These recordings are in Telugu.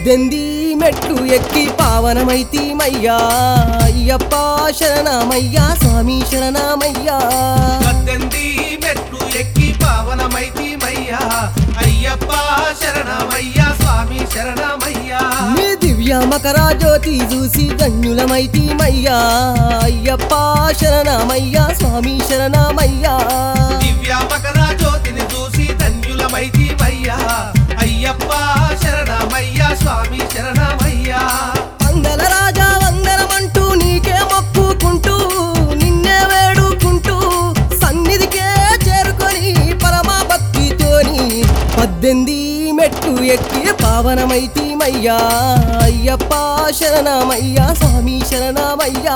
పద్దెనిమిది మెట్లు ఎక్కి పావనమైతీమయ్యా అయ్యప్ప శరణమయ్యా స్వామి శరణమయ్యా పద్దెనిమిది మెట్లు ఎక్కి పావనమైతీమయ్యా అయ్యప్ప శరణమయ్యా స్వామి శరణమయ్యా మీ దివ్య మకర జ్యోతి చూసి ధన్యులమైతీమయ్యా అయ్యప్ప శరణమయ్యా స్వామి శరణమయ్యా దివ్య మకర జ్యోతిని చూసి ధన్యులమైతీమయ్యా అయ్యప్ప శరణమయ్యా స్వామి శరణమయ్యా వందల రాజా వందనమంటూ నీకే మొక్కుకుంటూ నిన్నే వేడుకుంటూ సన్నిధికే చేరుకొని పరమా భక్తితోని పద్దెనిమిది మెట్లు ఎక్కి పావనమైతీమయ్యా అయ్యప్ప శరణమయ్యా స్వామి శరణమయ్యా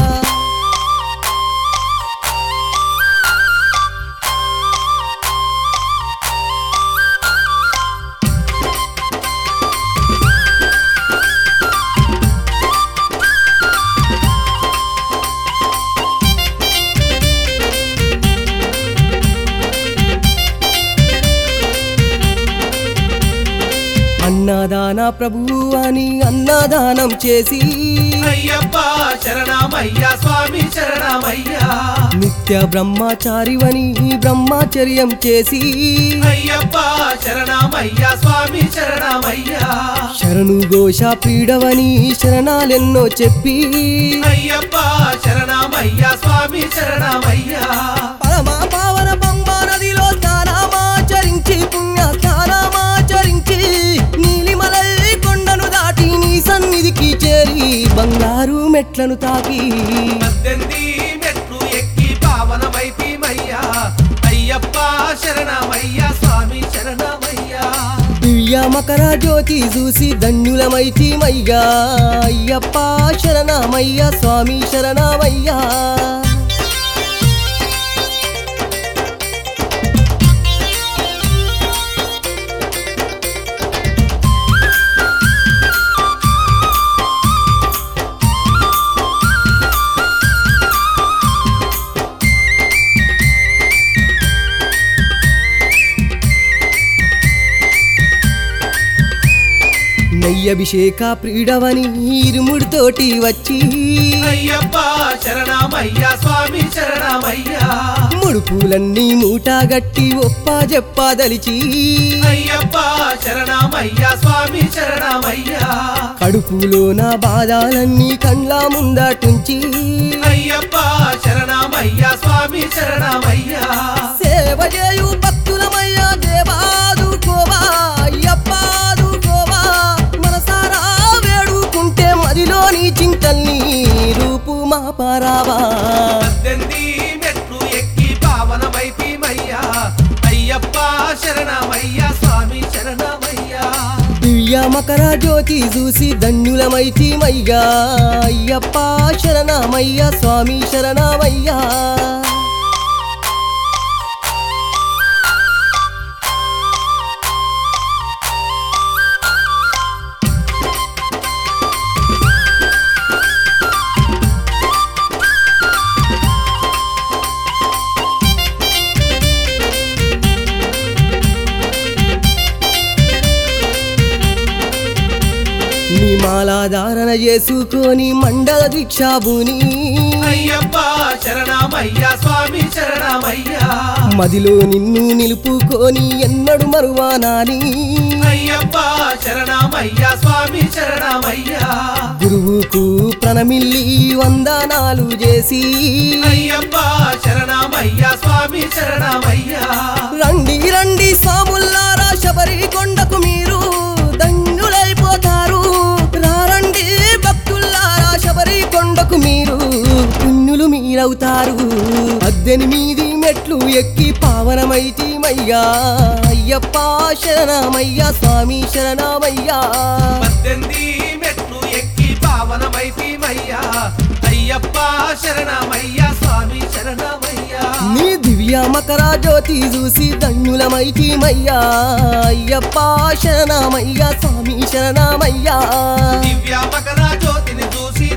అన్నదాన ప్రభువు అని అన్నదానం చేసి అయ్యప్ప శరణమయ్యా స్వామి శరణమయ్యా నిత్య బ్రహ్మచారివని బ్రహ్మచర్యం చేసి అయ్యప్ప శరణమయ్యా స్వామి శరణమయ్యా శరణు ఘోష పీడవని శరణాలెన్నో చెప్పి అయ్యప్ప శరణమయ్యా స్వామి శరణమయ్యా పరమా పావన పంబా నదిలో స్నానమాచరించి పుణ్య స్నానమాచరించి నీలిమలై కొండను దాటి నీ సన్నిధికి చేరి బంగారు మెట్లను తాకి పద్దెనిమిది మెట్లు ఎక్కి పావనమైతీమయ్యా అయ్యప్ప శరణమయ్యా స్వామి శరణమయ్యా దివ్య మకర జ్యోతి చూసి ధన్యులమైతీమయ్యా అయ్యప్ప శరణమయ్య స్వామి శరణమయ్యా నెయ్యభిషేక ప్రీడవని ఇరుముడితోటి వచ్చి అయ్యప్ప శరణమయ్యా స్వామి శరణమయ్యా ముడుపులన్నీ మూటగట్టి ఒప్ప చెప్పదలిచి అయ్యప్ప శరణమయ్యా స్వామి శరణమయ్యా కడుపులో నా బాధాలన్నీ కండ్ల ముందటుంచి అయ్యప్ప శరణమయ్యా స్వామి శరణమయ్యా సేవ చేయు భక్తులమయ్యా దేవాదుకోవా అయ్యప్పాదుకోవా మనసారా వేడుకుంటే మదిలోని చింతల్ని రూపు మా పరావా పద్దెనిమిది మెట్లు ఎక్కి పావనమైతీమయ్యా అయ్యప్ప శరణమయ్యా స్వామి శరణమయ్యా దివ్య మకర జ్యోతి చూసి ధన్యులమైతీమయ్యా అయ్యప్ప శరణమయ్య స్వామి శరణమయ్యా నీ మాలాధారణ చేసుకొని మండల దీక్షాభూని అయ్యప్ప శరణమయ్యా స్వామి శరణమయ్యా మదిలో నిన్ను నిలుపుకొని ఎన్నడు మరువానాని అయ్యప్ప శరణమయ్యా స్వామి శరణమయ్యా గురువుకు ప్రణమిల్లి వందనాలు చేసి అయ్యప్ప శరణమయ్యా స్వామి శరణమయ్యా రండి రండి సాముల్లారా శబరి కొండకు మీరు ధన్యులైపోతారు రారండి భక్తుల్లారా శబరి కొండకు మీరు పుణ్యులు మీరవుతారు పద్దెనిమిది మెట్లు ఎక్కి పావనమైతీమయ్యా అయ్యప్ప శరణమయ్యా స్వామి శరణమయ్యా పద్దెనిమిది మెట్లు ఎక్కి పావనమైతీమయ్యా అయ్యప్ప శరణమయ్యా స్వామి శరణమయ్యా నీ దివ్య మకర జ్యోతి చూసి ధన్యులమైతీమయ్యా అయ్యప్ప శరణమయ్యా స్వామి శరణమయ్యా దివ్య మకర జ్యోతిని చూసి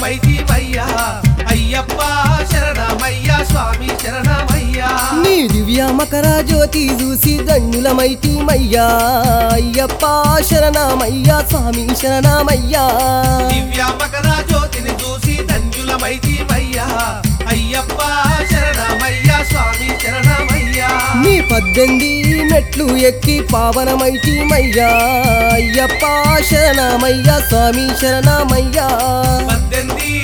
ధన్యులమైతీమయ్యా అయ్యప్ప శరణమయ్యా స్వామి శరణమయ్యా నీ దివ్య దివ్య మకర జ్యోతి చూసి ధన్యులమైతి మయ్యా అయ్యప్ప శరణమయ్యా స్వామి శరణమయ్యా దివ్య మకర జ్యోతిని చూసి ధన్యులమైతీమయ్యా అయ్యప్ప శరణమయ్యా స్వామి శరణమయ్యా నీ పద్దెనిమిది మెట్లు ఎక్కి పావనమైతి మయ్యా అయ్యప్ప శరణమయ్యా స్వామి శరణమయ్యా పద్దెనిమిది